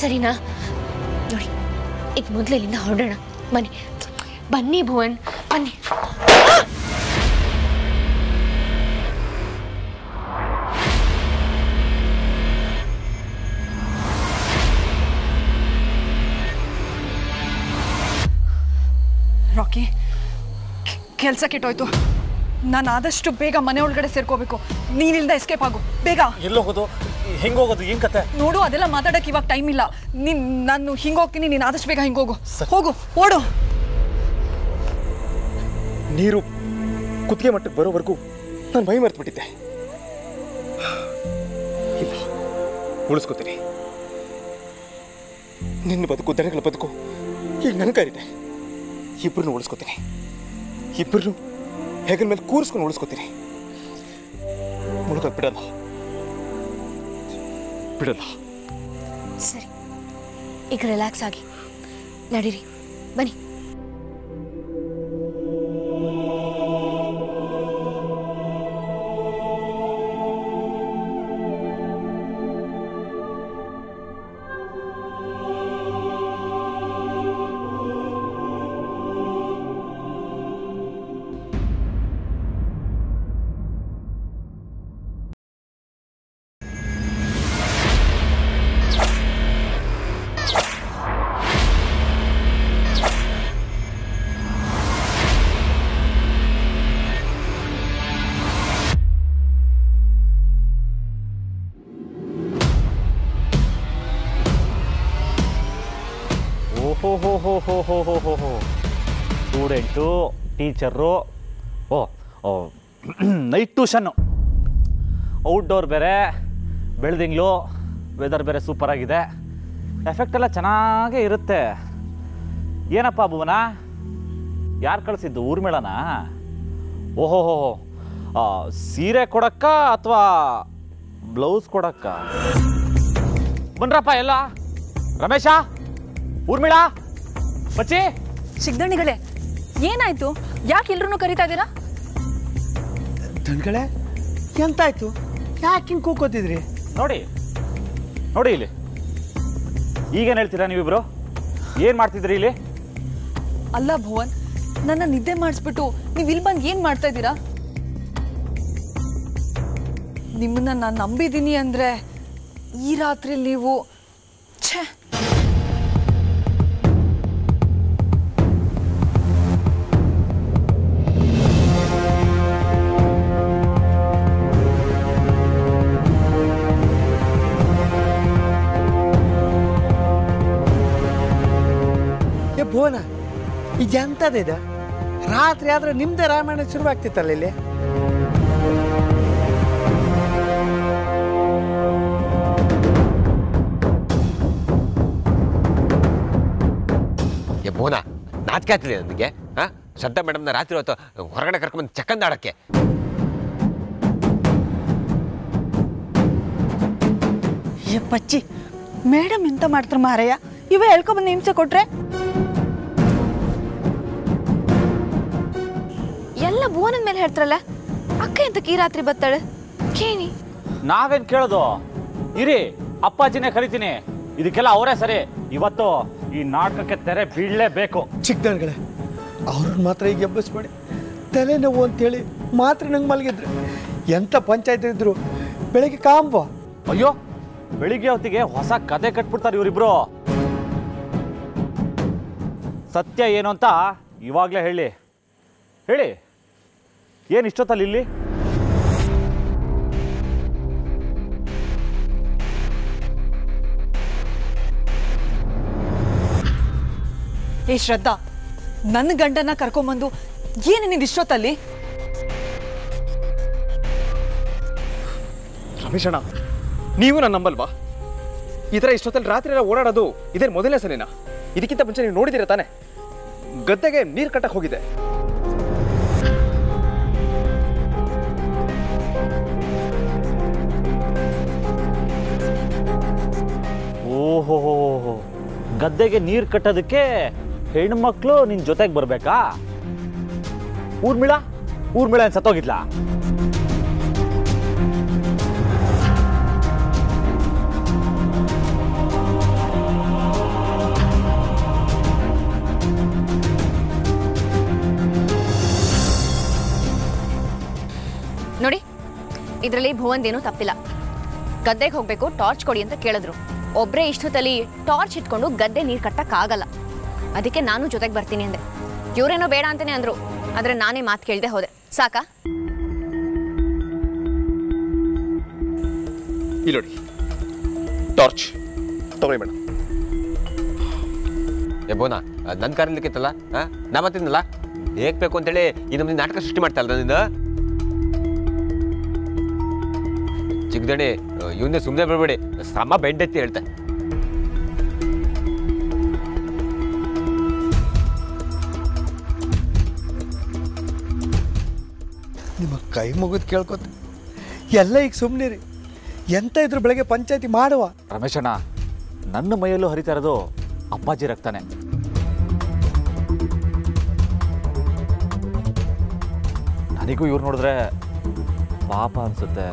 ಸರಿನಾ ನೋಡಿ ಈಗ ಮೊದಲು ಇಲ್ಲಿಂದ ಹೊರಡೋಣ ಬನ್ನಿ ಬನ್ನಿ ಭುವನ್ ಬನ್ನಿ ರಾಕಿ ಕೆಲಸ ಕೆಟ್ಟೋಯ್ತು ನಾನು ಆದಷ್ಟು ಬೇಗ ಮನೆ ಒಳಗಡೆ ಸೇರ್ಕೋಬೇಕು ನೀನಿಲ್ದ ಎಸ್ಕೇಪ್ ಆಗು ಬೇಗ ಎಲ್ಲಿ ಹೋಗೋದು ಹೆಂಗೆ ಹೋಗೋದು ಏನು ಕತೆ ನೋಡು ಅದೆಲ್ಲ ಮಾತಾಡಕ್ಕೆ ಇವಾಗ ಟೈಮ್ ಇಲ್ಲ ನೀನ್ ನಾನು ಹಿಂಗೆ ಹೋಗ್ತೀನಿ ನೀನು ಆದಷ್ಟು ಬೇಗ ಹಿಂಗೆ ಹೋಗು ಹೋಗು ಓಡು ನೀರು ಕುತ್ತಿಗೆ ಮಟ್ಟಕ್ಕೆ ಬರೋವರೆಗೂ ನಾನು ಮೈ ಮರೆತುಬಿಟ್ಟಿದ್ದೆ ಇಲ್ಲ ಉಳಿಸ್ಕೋತೀನಿ ನಿನ್ನ ಬದುಕು ದನಗಳ ಬದುಕು ಈಗ ನನ್ನ ಕೈಲಿದೆ ಇಬ್ಬರನ್ನು ಉಳಿಸ್ಕೋತೀನಿ ಇಬ್ಬರನ್ನು ಹೆಗಲ ಮೇಲೆ ಕೂರಿಸ್ಕೊಂಡು ಉಳಿಸ್ಕೋತೀನಿ ಮುಳುಗೋದು ಬಿಡಲ್ಲ ಬಿಡಲ್ಲ ಸರಿ ಈಗ ರಿಲ್ಯಾಕ್ಸ್ ಆಗಿ ನಡೀರಿ ಬನ್ನಿ ಓಹೋ ಹೋ ಹೋ ಹೋ ಹೋ ಹೋ ಹೋ ಹೋ ಸ್ಟೂಡೆಂಟು ಟೀಚರು ಓ ಓ ನೈಟ್ ಟ್ಯೂಷನ್ನು ಔಟ್ಡೋರ್ ಬೇರೆ ಬೆಳ್ದಿಂಗ್ಳು ವೆದರ್ ಬೇರೆ ಸೂಪರ್ ಆಗಿದೆ ಎಫೆಕ್ಟ್ ಎಲ್ಲ ಚೆನ್ನಾಗೇ ಇರುತ್ತೆ ಏನಪ್ಪ ಭುವನ ಯಾರು ಕಳಿಸಿದ್ದು ಊರ್ಮಿಳನ ಓಹೋ ಹೋ ಹೋ. ಆ, ಸೀರೆ ಕೊಡಕ್ಕ ಅಥವಾ ಬ್ಲೌಸ್ ಕೊಡಕ್ಕ ಬನ್ರಪ್ಪ ಎಲ್ಲ ರಮೇಶ ಊರ್ಮಿಳಾ ಬಚ್ಚಿ ಸಿಗ್ದಣಿಗಳೇ ಏನಾಯ್ತು ಯಾಕೆ ಎಲ್ರೂ ಕರಿತಾ ಇದ್ದೀರಾ ದಣ್ಗಳೇ ಎಂತಾಯ್ತು ಯಾಕೆ ಹಿಂಗೆ ಕೂಕೋತಿದ್ರಿ ನೋಡಿ ನೋಡಿ ಇಲ್ಲಿ ಈಗೇನು ಹೇಳ್ತೀರಾ ನೀವಿಬ್ರು ಏನು ಮಾಡ್ತಿದ್ರಿ ಇಲ್ಲಿ ಅಲ್ಲ ಭುವನ್ ನನ್ನ ನಿದ್ದೆ ಮಾಡಿಸ್ಬಿಟ್ಟು ನೀವು ಇಲ್ಲಿ ಬಂದು ಏನು ಮಾಡ್ತಾ ಇದ್ದೀರಾ ನಿಮ್ಮನ್ನ ನಾನು ನಂಬಿದ್ದೀನಿ ಅಂದ್ರೆ ಈ ರಾತ್ರಿ ನೀವು ಛೇ ಏ ಭುವನ ಇದು ಎಂಥದಿದೆ ರಾತ್ರಿ ಆದ್ರೆ ನಿಮ್ದೇ ರಾಮಾಯಣ ಶುರುವಾಗ್ತಿತ್ತಲ್ಲ ಇಲ್ಲಿ ಏ ಬೋನ ನಾಚಿಕೆ ಆಗ್ತಿದೆ ನನಗೆ ಹಾಂ ಶ್ರದ್ಧಾ ಮೇಡಮ್ನ ರಾತ್ರಿ ಹೊತ್ತು ಹೊರಗಡೆ ಕರ್ಕೊಂಬಂದು ಚಕ್ಕಂದ ಆಡಕ್ಕೆ ಏ ಪಚ್ಚಿ ಮೇಡಮ್ ಎಂತ ಮಾಡ್ತಾರೆ ಮಾರಯ್ಯ ಇವ ಹೇಳ್ಕೊಬಂದು ಹಿಂಸೆ ಕೊಟ್ರೆ ಎಲ್ಲ ಭುವನದ ಮೇಲೆ ಹೇಳ್ತಾರಲ್ಲ ಅಕ್ಕ ಎಂತಕ್ಕೆ ಈ ರಾತ್ರಿ ಬತ್ತಾಳೆ ಕೇಳಿ ನಾವೇನು ಕೇಳೋದು ಇರಿ ಅಪ್ಪಾಜಿನೇ ಕರಿತೀನಿ ಇದಕ್ಕೆಲ್ಲ ಅವರೇ ಸರಿ ಇವತ್ತು ಈ ನಾಟಕಕ್ಕೆ ತೆರೆ ಬೀಳಲೇಬೇಕು ಚಿಕ್ಕದಣ್ಗಳೇ ಅವ್ರನ್ನ ಮಾತ್ರ ಈಗ ಎಬ್ಬಿಸ್ಬೇಡಿ ತಲೆನೋವು ಅಂತೇಳಿ ಮಾತ್ರ ನಂಗೆ ಮಲಗಿದ್ರು ಎಂಥ ಪಂಚಾಯತ್ ಇದ್ರು ಬೆಳಿಗ್ಗೆ ಕಾಂಬ ಅಯ್ಯೋ ಬೆಳಿಗ್ಗೆ ಹೊತ್ತಿಗೆ ಹೊಸ ಕತೆ ಕಟ್ಬಿಡ್ತಾರೆ ಇವರಿಬ್ರು ಸತ್ಯ ಏನು ಅಂತ ಇವಾಗಲೇ ಹೇಳಿ ಹೇಳಿ ಏನು ಇಷ್ಟೊತ್ತಲ್ಲಿ ಇಲ್ಲಿ ಏ ಶ್ರದ್ಧಾ ನನ್ನ ಗಂಡನ ಕರ್ಕೊಂಬಂದು ಏನು ನಿಂದು ಇಷ್ಟೊತ್ತಲ್ಲಿ ರಮೇಶಣ್ಣ ನೀವು ನನ್ನ ನಂಬಲ್ವಾ ಈ ಥರ ಇಷ್ಟೊತ್ತಲ್ಲಿ ರಾತ್ರಿ ಎಲ್ಲ ಓಡಾಡೋದು ಇದೇ ಮೊದಲನೇ ಸಲಿನಾ ಇದಕ್ಕಿಂತ ಮುಂಚೆ ನೀವು ನೋಡಿದ್ದೀರ ತಾನೆ ಗದ್ದೆಗೆ ನೀರು ಕಟ್ಟಕ್ಕೆ ಹೋಗಿದೆ ಓಹೋ ಗದ್ದೆಗೆ ನೀರು ಕಟ್ಟೋದಕ್ಕೆ ಹೆಣ್ಮಕ್ಳು ನಿನ್ ಜೊತೆಗೆ ಬರ್ಬೇಕಾ ಊರ್ಮಿಳ ಊರ್ಮಿಳ ಏನ್ ಸತ್ತೋಗಿದ್ಲಾ ಇದರಲ್ಲಿ ಭುವಂದೇನೂ ತಪ್ಪಿಲ್ಲ ಗದ್ದೆಗೆ ಹೋಗ್ಬೇಕು ಟಾರ್ಚ್ ಕೊಡಿ ಅಂತ ಕೇಳಿದ್ರು ಒಬ್ಬರೇ ಇಷ್ಟೊತ್ತಲ್ಲಿ ಟಾರ್ಚ್ ಇಟ್ಕೊಂಡು ಗದ್ದೆ ನೀರು ಕಟ್ಟಕ್ಕಾಗಲ್ಲ ಅದಕ್ಕೆ ನಾನು ಜೊತೆಗೆ ಬರ್ತೀನಿ ಅಂದೆ ಇವರೇನೋ ಬೇಡ ಅಂತಾನೆ ಅಂದ್ರು ಆದ್ರೆ ನಾನೇ ಮಾತು ಕೇಳದೆ ಹೋದೆ ಸಾಕಾ ಇಲ್ಲಿ ನೋಡಿ ಟಾರ್ಚ್ ತಗೊಳ್ಳಿ ಮೇಡಮ್ ಏ ಬೋನಾ ನನ್ನ ಕಾರಲ್ಲಿಕ್ಕಿತ್ತಲ್ಲ ಹಾಂ ನಾ ಮತ್ತಿದ್ನಲ್ಲ ಹೇಗೆ ಬೇಕು ಅಂತೇಳಿ ಈ ನಮ್ಮದು ನಾಟಕ ಸೃಷ್ಟಿ ಮಾಡ್ತಾ ಇಲ್ಲ ನಿಂದ ಚಿಕ್ಕದಣಿ ಇವನ್ನೇ ಸುಮ್ಮನೆ ಬಿಡಬೇಡಿ ಸಮ ಬೆಂಡೆತ್ತಿ ಹೇಳ್ತೆ ನಿಮ್ಮ ಕೈ ಮುಗಿದು ಕೇಳ್ಕೊತ ಎಲ್ಲ ಈಗ ಸುಮ್ಮನೆ ರೀ ಎಂತ ಇದ್ರು ಬೆಳಗ್ಗೆ ಪಂಚಾಯತಿ ಮಾಡುವ ರಮೇಶಣ್ಣ ನನ್ನ ಮೈಯಲ್ಲೂ ಹರಿತಾ ಇರೋದು ಅಪ್ಪಾಜಿ ರಕ್ತಾನೆ ನನಗೂ ಇವ್ರು ನೋಡಿದ್ರೆ ಪಾಪ ಅನ್ಸುತ್ತೆ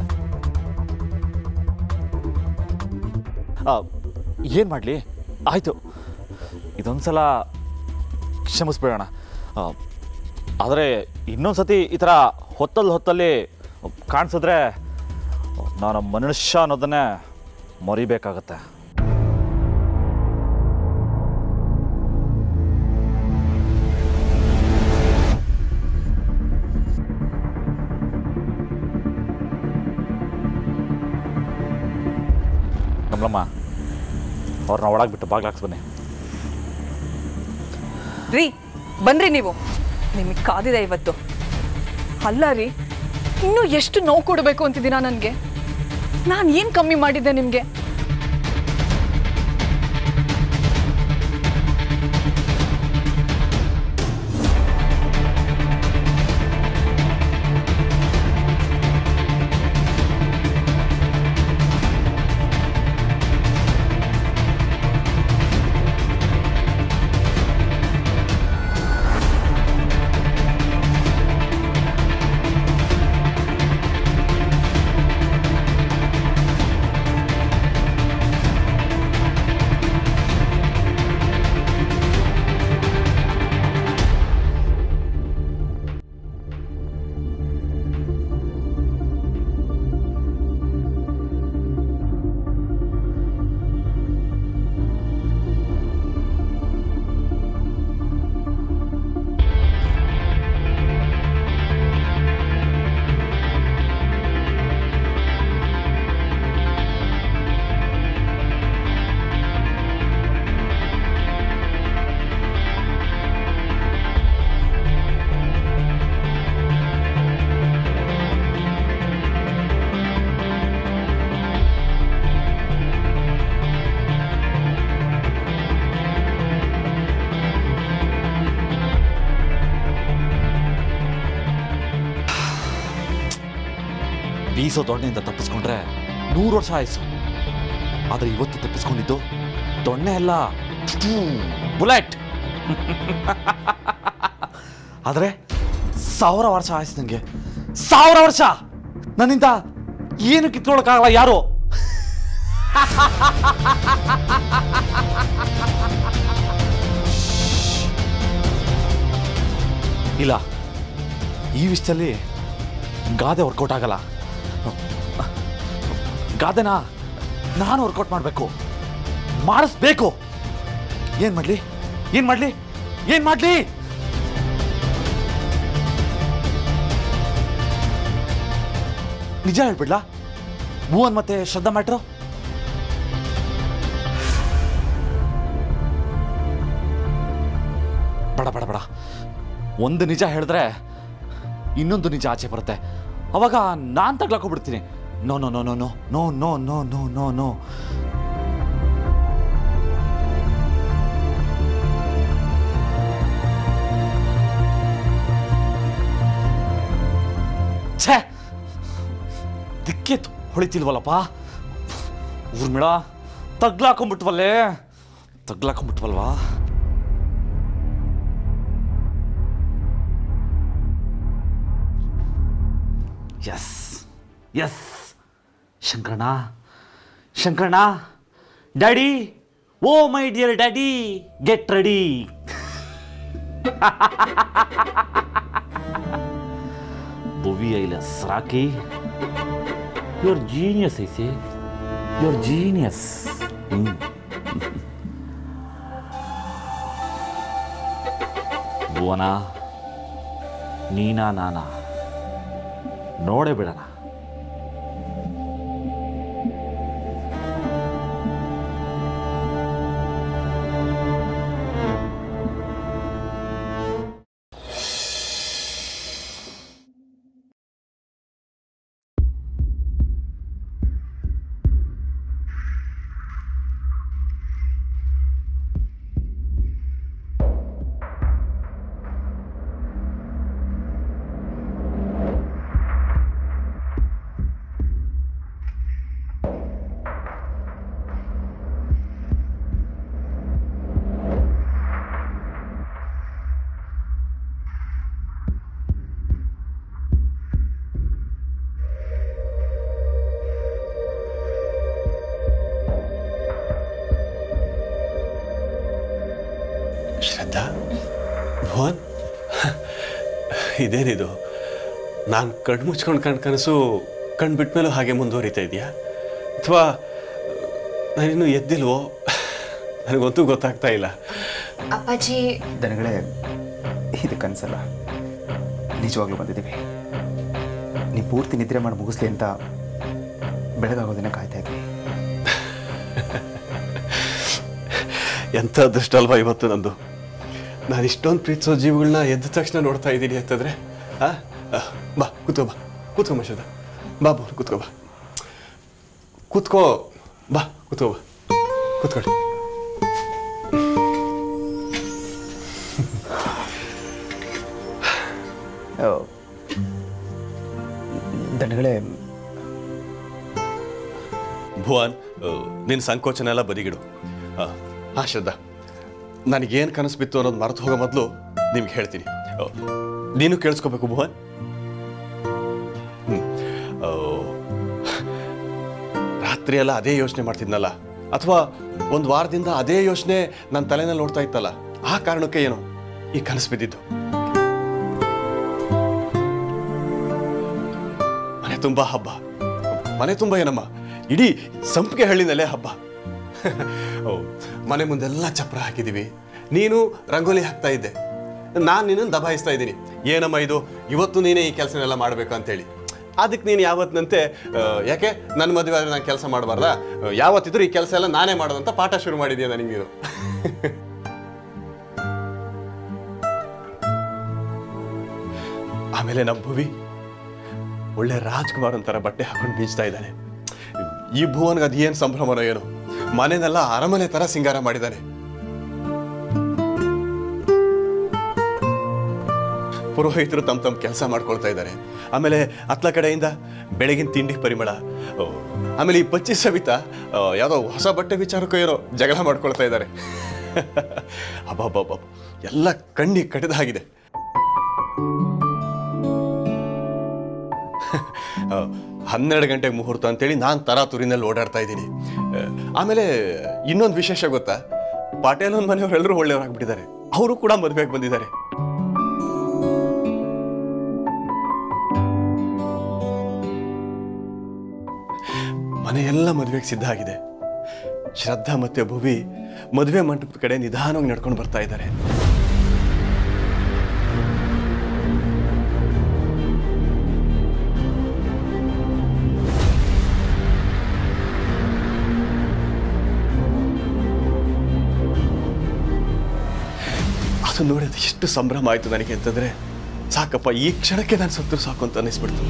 ಏನು ಮಾಡಲಿ ಆಯಿತು ಇದೊಂದ್ಸಲ ಕ್ಷಮಿಸ್ಬಿಡೋಣ ಆದರೆ ಇನ್ನೊಂದು ಸತಿ ಈ ಥರ ಹೊತ್ತಲ್ಲಿ ಹೊತ್ತಲ್ಲಿ ಕಾಣಿಸಿದ್ರೆ ನಾನು ಮನುಷ್ಯ ಅನ್ನೋದನ್ನೇ ಮರಿಬೇಕಾಗತ್ತೆ ಕಮಲಮ್ಮ ಅವ್ರನ್ನ ಒಳಗೆ ಬಿಟ್ಟು ಬಾಗ್ಲಾಕ್ಸ್ ಬನ್ನಿ ರೀ ಬನ್ರಿ ನೀವು ನಿಮಗೆ ಕಾದಿದೆ ಇವತ್ತು ಅಲ್ಲ ರೀ ಇನ್ನೂ ಎಷ್ಟು ನೋವು ಕೊಡಬೇಕು ಅಂತಿದ್ದೀರಾ ನನಗೆ ನಾನು ಏನು ಕಮ್ಮಿ ಮಾಡಿದ್ದೆ ನಿಮಗೆ ಬೀಸೋ ದೊಣ್ಣೆಯಿಂದ ತಪ್ಪಿಸ್ಕೊಂಡ್ರೆ ನೂರು ವರ್ಷ ಆಯ್ಸು ಆದರೆ ಇವತ್ತು ತಪ್ಪಿಸ್ಕೊಂಡಿದ್ದು ದೊಣ್ಣೆ ಅಲ್ಲ ಬುಲೆಟ್ ಆದರೆ ಸಾವಿರ ವರ್ಷ ಆಯ್ತು ನನಗೆ ಸಾವಿರ ವರ್ಷ ನನ್ನಿಂದ ಏನು ಕಿತ್ಕೊಳಕ್ಕಾಗಲ್ಲ ಯಾರು ಇಲ್ಲ ಈ ವಿಷಯದಲ್ಲಿ ಗಾದೆ ವರ್ಕೌಟ್ ಆಗಲ್ಲ ಗಾದೆನ ನಾನು ವರ್ಕೌಟ್ ಮಾಡಬೇಕು ಮಾಡಿಸ್ಬೇಕು ಏನ್ ಮಾಡ್ಲಿ ಏನ್ ಮಾಡ್ಲಿ ಏನ್ ಮಾಡ್ಲಿ ನಿಜ ಹೇಳ್ಬಿಡ್ಲಾ ಭುವನ್ ಮತ್ತೆ ಶ್ರದ್ಧಾ ಮ್ಯಾಟ್ರು ಬೇಡ ಬೇಡ ಬೇಡ ಒಂದು ನಿಜ ಹೇಳಿದ್ರೆ ಇನ್ನೊಂದು ನಿಜ ಆಚೆ ಬರುತ್ತೆ ಅವಾಗ ನಾನು ತಗ್ಲಾಕೊಂಡ್ಬಿಡ್ತೀನಿ no no no no no no no no no no no ಛೇ ದಿಕ್ಕೆ ಹೊಳಿತಿಲ್ವಲ್ಲಪ್ಪ ಊರ್ಮಿಳ ತಗ್ಲಾಕೊಂಡ್ಬಿಟ್ವಲ್ಲೇ ತಗ್ಲಾಕೊಂಡ್ಬಿಟ್ವಲ್ವಾ ಎಸ್ ಎಸ್ ಶಂಕರಣ್ಣ ಶಂಕರಣ್ಣ daddy oh my dear daddy get ready Bhuvi ಐಲ ಸಾಕಿ your genius I see your genius Bhuvana ನೀನಾ ನಾನಾ ನೋಡೇ ಬಿಡೋಣ ಶ್ರದ್ಧಾ ಭುವನ್ ಇದೇನಿದು ನಾನು ಕಣ್ಣು ಮುಚ್ಕೊಂಡು ಕಣ್ ಕನಸು ಕಣ್ಣು ಬಿಟ್ಟ ಮೇಲೂ ಹಾಗೆ ಮುಂದುವರಿತಾ ಇದೆಯಾ ಅಥವಾ ನಾನಿನ್ನೂ ಎದ್ದಿಲ್ವೋ ನನಗಂತೂ ಗೊತ್ತಾಗ್ತಾ ಇಲ್ಲ ಅಪ್ಪಾಜಿ ದನಗಳೇ ಇದು ಕನಸಲ್ಲ ನಿಜವಾಗ್ಲೂ ಬಂದಿದ್ದೀವಿ ನೀವು ಪೂರ್ತಿ ನಿದ್ರೆ ಮಾಡಿ ಮುಗಿಸ್ಲಿ ಅಂತ ಬೆಳಗಾಗೋದನ್ನ ಕಾಯ್ತಾ ಇದ್ವಿ ಎಂಥ ಅದೃಷ್ಟ ಅಲ್ವಾ ಇವತ್ತು ನಂದು ನಾನು ಇಷ್ಟೊಂದು ಪ್ರೀತಿಸೋ ಜೀವಗಳನ್ನ ಎದ್ದ ತಕ್ಷಣ ನೋಡ್ತಾ ಇದ್ದೀನಿ ಅಂತಂದ್ರೆ ಆ ಆ, ಬಾ ಕೂತ್ಕೋ ಬಾ ಕೂತ್ಕೋ ಮಶದ ಬಾ ಬಾ ಕೂತ್ಕೋ ಬಾ ಕೂತ್ಕೋ ಬಾ ಕೂತ್ಕೋ ಬಾ ಕೂತ್ಕೊಳ್ಳಿ ಆ, ದನಗಳೇ ಭುವನ್ ನಿನ್ನ ಸಂಕೋಚನ ಎಲ್ಲ ಬದಿಗಿಡು ಆ, ಹಾ ಶ್ರದ್ಧಾ ನನಗೇನು ಕನಸು ಬಿತ್ತು ಅನ್ನೋದು ಮರೆತು ಹೋಗೋ ಮೊದಲು ನಿಮ್ಗೆ ಹೇಳ್ತೀನಿ ಆ, ನೀನು ಕೇಳಿಸ್ಕೋಬೇಕು ಭುವನ್ ಹ್ಮ್. ಆ, ರಾತ್ರಿ ಎಲ್ಲ ಅದೇ ಯೋಚನೆ ಮಾಡ್ತಿದ್ನಲ್ಲ ಅಥವಾ ಒಂದು ವಾರದಿಂದ ಅದೇ ಯೋಚನೆ ನನ್ನ ತಲೆನಲ್ಲಿ ನೋಡ್ತಾ ಇತ್ತಲ್ಲ ಆ ಕಾರಣಕ್ಕೆ ಏನು ಈ ಕನಸು ಬಿದ್ದಿದ್ದು ಮನೆ ತುಂಬಾ ಹಬ್ಬ ಮನೆ ತುಂಬ ಏನಮ್ಮ ಇಡೀ ಸಂಪಿಗೆ ಹಳ್ಳಿನಲ್ಲೇ ಹಬ್ಬ ಓ, ಮನೆ ಮುಂದೆಲ್ಲ ಚಪ್ರ ಹಾಕಿದ್ದೀವಿ ನೀನು ರಂಗೋಲಿ ಹಾಕ್ತಾ ಇದ್ದೆ ನಾನು ನಿನ್ನನ್ನು ದಬಾಯಿಸ್ತಾ ಇದ್ದೀನಿ ಏನಮ್ಮ ಇದು ಇವತ್ತು ನೀನೇ ಈ ಕೆಲಸನೆಲ್ಲ ಮಾಡಬೇಕು ಅಂತೇಳಿ ಅದಕ್ಕೆ ನೀನು ಯಾವತ್ತಿನಂತೆ ಆ, ಯಾಕೆ ನನ್ನ ಮದುವೆ ಆದರೆ ನಾನು ಕೆಲಸ ಮಾಡಬಾರ್ದಾ ಆ, ಯಾವತ್ತಿದ್ರೂ ಈ ಕೆಲಸ ಎಲ್ಲ ನಾನೇ ಮಾಡೋದಂತ ಪಾಠ ಶುರು ಮಾಡಿದ್ಯಾ ನನಗೆ ನೀನು ಆಮೇಲೆ ನಮ್ಮ ಭುವಿ ಒಳ್ಳೆ ರಾಜ್ಕುಮಾರ್ ಅಂತರ ಬಟ್ಟೆ ಹಾಕೊಂಡು ಬೀಚ್ತಾ ಇದ್ದಾನೆ ಈ ಭುವನ್ಗೆ ಅದೇನು ಸಂಭ್ರಮನೋ ಏನೋ ಮನೆನೆಲ್ಲ ಅರಮನೆ ತರ ಸಿಂಗಾರ ಮಾಡಿದ್ದಾನೆ ಪುರೋಹಿತರು ತಮ್ಮ ತಮ್ಮ ಕೆಲಸ ಮಾಡ್ಕೊಳ್ತಾ ಇದ್ದಾರೆ ಆಮೇಲೆ ಅತ್ಲ ಕಡೆಯಿಂದ ಬೆಳಗಿನ ತಿಂಡಿ ಪರಿಮಳ ಓ, ಆಮೇಲೆ ಈ ಪಚ್ಚಿ ಸವಿತಾ ಆ, ಯಾವುದೋ ಹೊಸ ಬಟ್ಟೆ ವಿಚಾರಕ್ಕೂ ಏನೋ ಜಗಳ ಮಾಡ್ಕೊಳ್ತಾ ಇದ್ದಾರೆ ಅಬ್ಬಬ್ಬಬ್ಬ ಎಲ್ಲ ಕಣ್ಣಿಗೆ ಕಟ್ಟಿದಾಗಿದೆ ಆ, ಹನ್ನೆರಡು ಗಂಟೆಗೆ ಮುಹೂರ್ತ ಅಂತೇಳಿ ನಾನು ತರಾತುರಿನಲ್ಲಿ ಓಡಾಡ್ತಾ ಇದ್ದೀನಿ ಆ, ಆಮೇಲೆ ಇನ್ನೊಂದು ವಿಶೇಷ ಗೊತ್ತಾ ಪಾಟೇಲನ್ ಮನೆಯವ್ರು ಎಲ್ಲರೂ ಒಳ್ಳೆಯವರಾಗ್ಬಿಟ್ಟಿದ್ದಾರೆ ಅವರು ಕೂಡ ಮದುವೆಗೆ ಬಂದಿದ್ದಾರೆ ಮನೆಯೆಲ್ಲ ಮದುವೆಗೆ ಸಿದ್ಧ ಆಗಿದೆ ಶ್ರದ್ಧಾ ಮತ್ತೆ ಭುವಿ ಮದುವೆ ಮಂಟಪದ ಕಡೆ ನಿಧಾನವಾಗಿ ನಡ್ಕೊಂಡು ಬರ್ತಾ ಇದ್ದಾರೆ ಅದು ನೋಡಿದ್ರೆ ಎಷ್ಟು ಸಂಭ್ರಮ ಆಯ್ತು ನನಗೆ ಅಂತಂದ್ರೆ ಸಾಕಪ್ಪ ಈ ಕ್ಷಣಕ್ಕೆ ನಾನು ಸತ್ತು ಸಾಕು ಅಂತ ಅನ್ನಿಸ್ಬಿಡ್ತು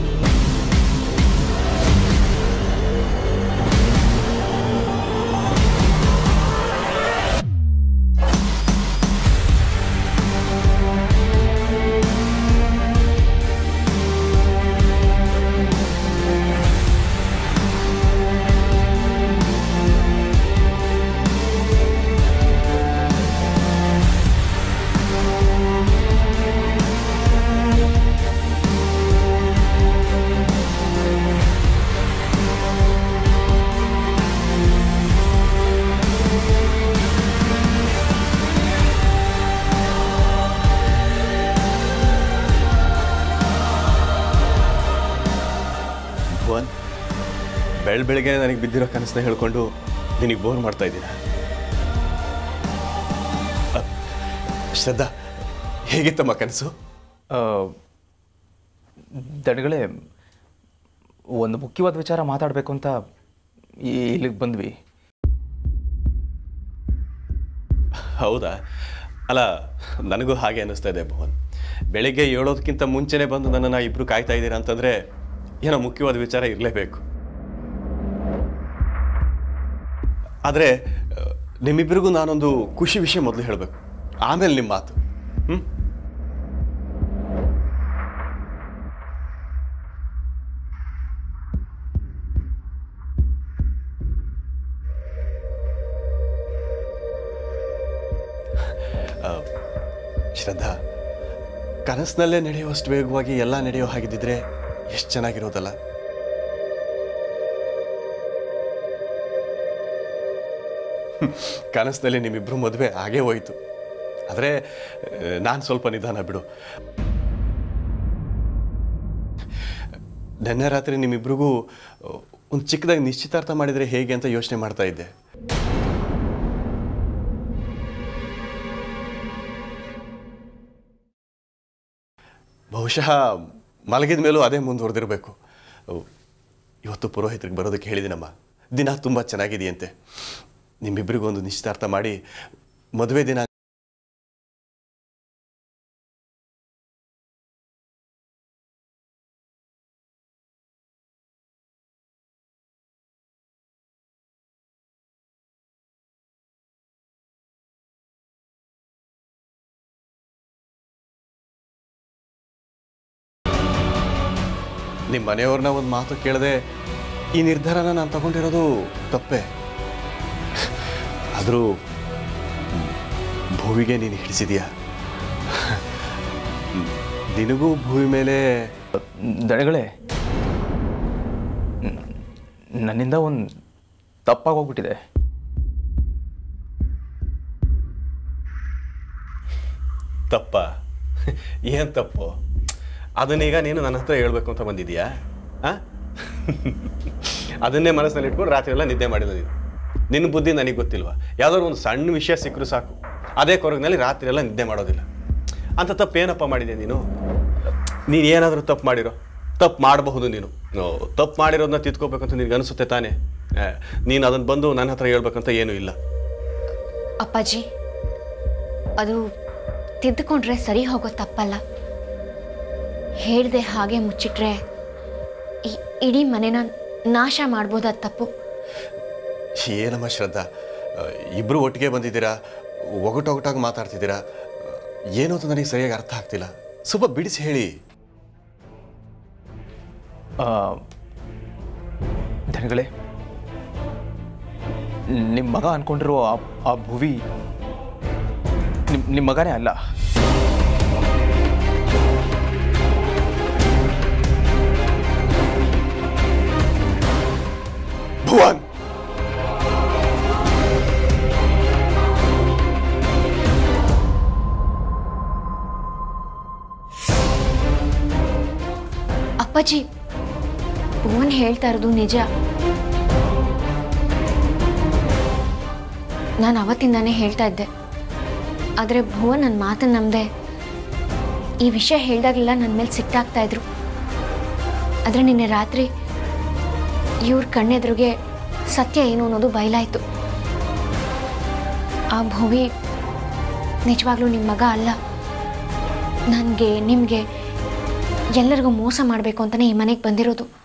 ಬೆಳ್ ಬೆಳಿಗ್ಗೆ ನನಗೆ ಬಿದ್ದಿರೋ ಕನಸನ್ನ ಹೇಳ್ಕೊಂಡು ನಿನಗೆ ಬೋರ್ ಮಾಡ್ತಾ ಇದ್ದೀನ ಅ, ಶ್ರದ್ಧಾ ಹೇಗಿತ್ತಮ್ಮ ಕನಸು ದಡಗಳೇ ಒಂದು ಮುಖ್ಯವಾದ ವಿಚಾರ ಮಾತಾಡಬೇಕು ಅಂತ ಈ- ಇಲ್ಲಿಗೆ ಬಂದ್ವಿ ಹೌದಾ ಅಲ್ಲ ನನಗೂ ಹಾಗೆ ಅನ್ನಿಸ್ತಾ ಇದೆ ಭುವನ್ ಬೆಳಿಗ್ಗೆ ಏಳೋದಕ್ಕಿಂತ ಮುಂಚೆನೇ ಬಂದು ನನ್ನನ್ನು ಇಬ್ಬರು ಕಾಯ್ತಾ ಇದ್ದೀರಾ ಅಂತಂದರೆ ಏನೋ ಮುಖ್ಯವಾದ ವಿಚಾರ ಇರಲೇಬೇಕು ಆದರೆ ನಿಮ್ಮಿಬ್ಬರಿಗೂ ನಾನೊಂದು ಖುಷಿ ವಿಷಯ ಮೊದಲು ಹೇಳಬೇಕು ಆಮೇಲೆ ನಿಮ್ಮ ಮಾತು ಹ್ಞೂ ಶ್ರದ್ಧಾ ಕನಸಿನಲ್ಲೇ ನಡೆಯುವಷ್ಟು ವೇಗವಾಗಿ ಎಲ್ಲ ನಡೆಯೋ ಹಾಗಿದ್ದಿದ್ರೆ ಎಷ್ಟು ಚೆನ್ನಾಗಿರೋದಲ್ಲ ಕನಸಿನಲ್ಲಿ ನಿಮ್ಮಿಬ್ರು ಮದುವೆ ಆಗೇ ಹೋಯ್ತು ಆದರೆ ನಾನು ಸ್ವಲ್ಪ ನಿಧಾನ ಬಿಡು ನೆನ್ನೆ ರಾತ್ರಿ ನಿಮ್ಮಿಬ್ರಿಗೂ ಒಂದು ಚಿಕ್ಕದಾಗಿ ನಿಶ್ಚಿತಾರ್ಥ ಮಾಡಿದರೆ ಹೇಗೆ ಅಂತ ಯೋಚನೆ ಮಾಡ್ತಾ ಇದ್ದೆ ಬಹುಶಃ ಮಲಗಿದ ಮೇಲೂ ಅದೇ ಮುಂದುವರೆದಿರಬೇಕು ಇವತ್ತು ಪುರೋಹಿತರಿಗೆ ಬರೋದಕ್ಕೆ ಹೇಳಿದ್ದೀನಮ್ಮ ದಿನ ತುಂಬ ಚೆನ್ನಾಗಿದೆಯಂತೆ ನಿಮ್ಮಿಬ್ಬರಿಗೂ ಒಂದು ನಿಶ್ಚಿತಾರ್ಥ ಮಾಡಿ ಮದುವೆ ದಿನ ನಿಮ್ಮ ಮನೆಯವ್ರನ್ನ ಒಂದು ಮಾತು ಕೇಳದೆ ಈ ನಿರ್ಧಾರನ ನಾನು ತಗೊಂಡಿರೋದು ತಪ್ಪೆ ಆದರೂ ಭೂವಿಗೆ ನೀನು ಹಿಡಿಸಿದೀಯಾ ನಿನಗೂ ಭೂಮಿ ಮೇಲೆ ದಡಗಳೇ ನ್- ನನ್ನಿಂದ ಒಂದು ತಪ್ಪಾಗೋಗ್ಬಿಟ್ಟಿದೆ ತಪ್ಪ ಏನು ತಪ್ಪು ಅದನ್ನೀಗ ನೀನು ನನ್ನ ಹತ್ರ ಹೇಳ್ಬೇಕು ಅಂತ ಬಂದಿದೀಯಾ ಆ? ಅದನ್ನೇ ಮನಸ್ಸಿನಲ್ಲಿ ಇಟ್ಕೊಂಡು ರಾತ್ರಿ ಎಲ್ಲ ನಿದ್ದೆ ಮಾಡಿಲ್ಲ ನೀನು ನಿನ್ನ ಬುದ್ಧಿ ನನಗೆ ಗೊತ್ತಿಲ್ವಾ ಯಾವ್ದಾದ್ರು ಒಂದು ಸಣ್ಣ ವಿಷಯ ಸಿಕ್ಕರು ಸಾಕು ಅದೇ ಕೊರಗಿನಲ್ಲಿ ರಾತ್ರಿ ಎಲ್ಲ ನಿದ್ದೆ ಮಾಡೋದಿಲ್ಲ ಅಂತ ತಪ್ಪು ಏನಪ್ಪ ಮಾಡಿದೆ ನೀನು ನೀನು ಏನಾದರೂ ತಪ್ಪು ಮಾಡಿರೋ ತಪ್ಪು ಮಾಡಬಹುದು ನೀನು ತಪ್ಪು ಮಾಡಿರೋದನ್ನ ತಿದ್ಕೋಬೇಕಂತ ನಿನಗೆ ಅನಿಸುತ್ತೆ ತಾನೇ ಆ, ನೀನು ಅದನ್ನು ಬಂದು ನನ್ನ ಹತ್ರ ಹೇಳ್ಬೇಕಂತ ಏನೂ ಇಲ್ಲ ಅಪ್ಪಾಜಿ ಅದು ತಿದ್ದುಕೊಂಡ್ರೆ ಸರಿ ಹೋಗೋ ತಪ್ಪಲ್ಲ ಹೇಳ್ದೆ ಹಾಗೆ ಮುಚ್ಚಿಟ್ರೆ ಈ ಇಡೀ ಮನೆನ ನಾಶ ಮಾಡ್ಬೋದು ಅದು ತಪ್ಪು ಏನಮ್ಮ ಶ್ರದ್ಧಾ ಇಬ್ಬರು ಒಟ್ಟಿಗೆ ಬಂದಿದ್ದೀರಾ ಒಗಟೊಗಟಾಗಿ ಮಾತಾಡ್ತಿದ್ದೀರಾ ಏನು ಅಂತ ನನಗೆ ಸರಿಯಾಗಿ ಅರ್ಥ ಆಗ್ತಿಲ್ಲ ಸ್ವಲ್ಪ ಬಿಡಿಸಿ ಹೇಳಿ ಆ, ದನಗಳೇ ನಿಮ್ಮ ಮಗ ಅನ್ಕೊಂಡಿರೋ ಆ ಆ ಭುವಿ ನಿಮ್ಮ ನಿಮ್ಮ ಮಗನೇ ಅಲ್ಲ ಭುವನ್ ಅಪ್ಪಾಜಿ ಭುವನ್ ಹೇಳ್ತಾ ಇರೋದು ನಿಜ ನಾನು ಅವತ್ತಿಂದಾನೇ ಹೇಳ್ತಾ ಇದ್ದೆ ಆದರೆ ಭುವನ್ ನನ್ನ ಮಾತನ್ನು ನಂಬದೆ ಈ ವಿಷಯ ಹೇಳಿದಾಗಲೆಲ್ಲ ನನ್ನ ಮೇಲೆ ಸಿಟ್ಟಾಗ್ತಾ ಇದ್ರು ಆದರೆ ನಿನ್ನೆ ರಾತ್ರಿ ಇವ್ರ ಕಣ್ಣೆದುರಿಗೆ ಸತ್ಯ ಏನು ಅನ್ನೋದು ಬಯಲಾಯಿತು ಆ ಭುವಿ ನಿಜವಾಗ್ಲೂ ನಿಮ್ಮ ಮಗ ಅಲ್ಲ ನನಗೆ ನಿಮಗೆ ಎಲ್ಲರಿಗೂ ಮೋಸ ಮಾಡಬೇಕು ಅಂತಲೇ ಈ ಮನೆಗೆ ಬಂದಿರೋದು